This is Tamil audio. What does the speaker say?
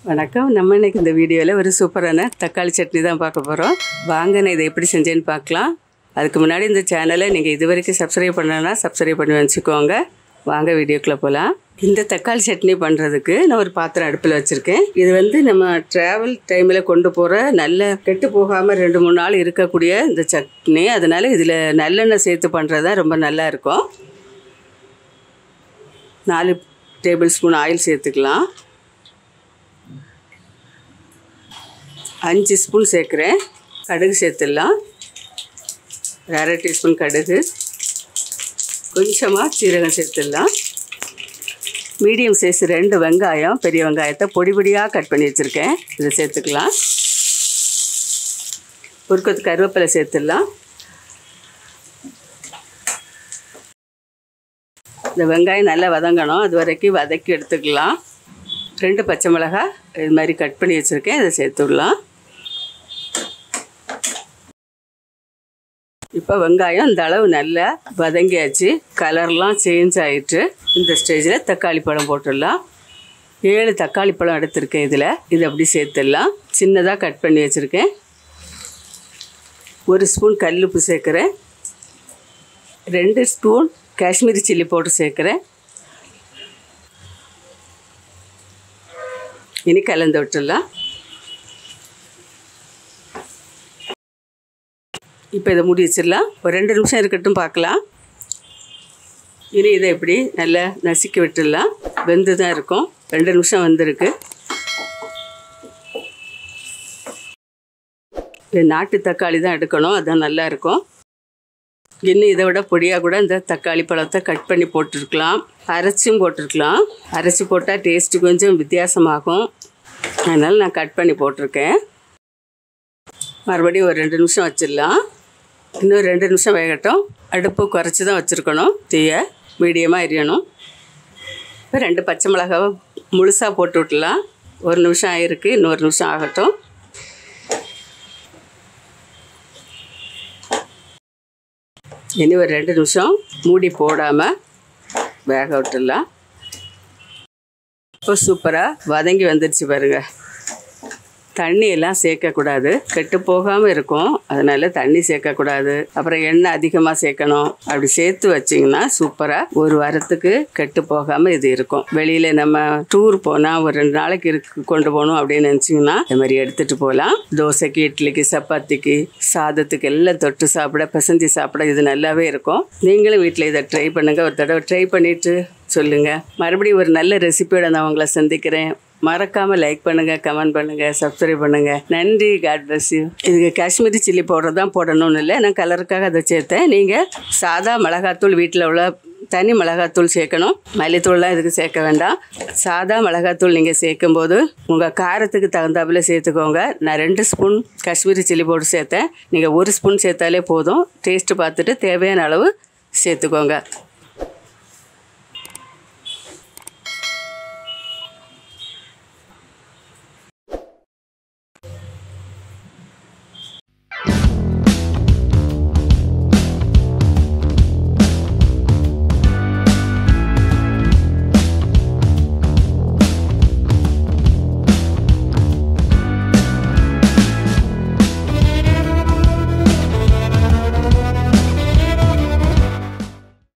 வணக்கம் நம்ம இன்னைக்கு இந்த வீடியோவில் ஒரு சூப்பரான தக்காளி சட்னி தான் பார்க்க போகிறோம் வாங்க நான் இதை எப்படி செஞ்சேன்னு பார்க்கலாம் அதுக்கு முன்னாடி இந்த சேனலை நீங்கள் இது வரைக்கும் சப்ஸ்கிரைப் பண்ணலன்னா சப்ஸ்கிரைப் பண்ணி வச்சுக்கோங்க வாங்க வீடியோக்குள்ளே போகலாம் இந்த தக்காளி சட்னி பண்ணுறதுக்கு நான் ஒரு பாத்திரம் அடுப்பில் வச்சுருக்கேன் இது வந்து நம்ம ட்ராவல் டைமில் கொண்டு போகிற நல்ல கெட்டு போகாமல் ரெண்டு மூணு நாள் இருக்கக்கூடிய இந்த சட்னி அதனால் இதில் நல்லெண்ணெய் சேர்த்து பண்ணுறது தான் ரொம்ப நல்லா இருக்கும் நாலு டேபிள் ஸ்பூன் ஆயில் சேர்த்துக்கலாம் அஞ்சு ஸ்பூன் சேர்க்குறேன் கடுகு சேர்த்துடலாம் ஒரு அரை டீஸ்பூன் கடுகு கொஞ்சமாக சீரகம் சேர்த்துடலாம் மீடியம் சைஸ் ரெண்டு வெங்காயம் பெரிய வெங்காயத்தை பொடி பொடியாக கட் பண்ணி வச்சுருக்கேன் இதை சேர்த்துக்கலாம் ஒரு கொத்து கருவேப்பிலை சேர்த்துடலாம் இந்த வெங்காயம் நல்லா வதங்கணும் அது வரைக்கும் வதக்கி எடுத்துக்கலாம் ரெண்டு பச்சை மிளகாய் இது மாதிரி கட் பண்ணி வச்சுருக்கேன் இதை சேர்த்துடலாம் இப்போ வெங்காயம் இந்த அளவு நல்லா வதங்கியாச்சு கலர்லாம் சேஞ்ச் ஆகிட்டு இந்த ஸ்டேஜில் தக்காளி பழம் போட்டுடலாம் ஏழு தக்காளி பழம் எடுத்திருக்கேன் இதில் இது அப்படி சேர்த்துடலாம் சின்னதாக கட் பண்ணி வச்சுருக்கேன் ஒரு ஸ்பூன் கல்லுப்பு சேர்க்குறேன் ரெண்டு ஸ்பூன் காஷ்மீரி சில்லி போட்டு சேர்க்குறேன் இனி கலந்து விட்டுடலாம் இப்போ இதை மூடி வச்சிடலாம் ஒரு ரெண்டு நிமிஷம் இருக்கட்டும் பார்க்கலாம் இனி இதை இப்படி நல்லா நசுக்கி விட்டுடலாம் வெந்து தான் இருக்கும் ரெண்டு நிமிஷம் வந்திருக்கு இது நாட்டு தக்காளி தான் எடுக்கணும் அதுதான் நல்லா இருக்கும் இன்னும் இதை விட பொடியாக கூட இந்த தக்காளி பழத்தை கட் பண்ணி போட்டிருக்கலாம் அரைச்சும் போட்டிருக்கலாம் அரைச்சி போட்டால் டேஸ்ட்டு கொஞ்சம் வித்தியாசமாகும் அதனால் நான் கட் பண்ணி போட்டிருக்கேன் மறுபடியும் ஒரு ரெண்டு நிமிஷம் வச்சிடலாம் இன்னும் ரெண்டு நிமிஷம் வேகட்டும் அடுப்பு குறைச்சி தான் வச்சுருக்கணும் தீயை மீடியமாக எரியணும் இப்போ ரெண்டு பச்சை மிளகாவை முழுசாக போட்டு விட்டலாம் ஒரு நிமிஷம் ஆகிருக்கு இன்னொரு நிமிஷம் ஆகட்டும் இனி ஒரு ரெண்டு நிமிஷம் மூடி போடாமல் வேக விட்டுடலாம் இப்போ சூப்பராக வதங்கி வந்துடுச்சு பாருங்கள் தண்ணி எல்லாம் சேர்க்கக்கூடாது கெட்டு போகாமல் இருக்கும் அதனால தண்ணி சேர்க்கக்கூடாது அப்புறம் எண்ணெய் அதிகமாக சேர்க்கணும் அப்படி சேர்த்து வச்சிங்கன்னா சூப்பராக ஒரு வாரத்துக்கு கெட்டு போகாமல் இது இருக்கும் வெளியில் நம்ம டூர் போனால் ஒரு ரெண்டு நாளைக்கு இருக்கு கொண்டு போகணும் அப்படின்னு நினச்சிங்கன்னா இந்த மாதிரி எடுத்துகிட்டு போகலாம் தோசைக்கு இட்லிக்கு சப்பாத்திக்கு சாதத்துக்கு எல்லாம் தொட்டு சாப்பிட பிசைஞ்சு சாப்பிட இது நல்லாவே இருக்கும் நீங்களும் வீட்டில் இதை ட்ரை பண்ணுங்கள் ஒரு தடவை ட்ரை பண்ணிவிட்டு சொல்லுங்கள் மறுபடியும் ஒரு நல்ல ரெசிபியோட நான் உங்களை சந்திக்கிறேன் மறக்காமல் லைக் பண்ணுங்கள் கமெண்ட் பண்ணுங்கள் சப்ஸ்கிரைப் பண்ணுங்கள் நன்றி காட் பிளஸ் யூ இதுக்கு காஷ்மீரி சில்லி பவுடர் தான் போடணும்னு இல்லை நான் கலருக்காக அதை சேர்த்தேன் நீங்கள் சாதா மிளகாத்தூள் வீட்டில் உள்ள தனி மிளகாத்தூள் சேர்க்கணும் மல்லித்தூள்லாம் இதுக்கு சேர்க்க வேண்டாம் சாதா மிளகாத்தூள் நீங்கள் சேர்க்கும்போது உங்கள் காரத்துக்கு தகுந்தாப்புல சேர்த்துக்கோங்க நான் ரெண்டு ஸ்பூன் காஷ்மீரி சில்லி பவுடர் சேர்த்தேன் நீங்கள் ஒரு ஸ்பூன் சேர்த்தாலே போதும் டேஸ்ட்டு பார்த்துட்டு தேவையான அளவு சேர்த்துக்கோங்க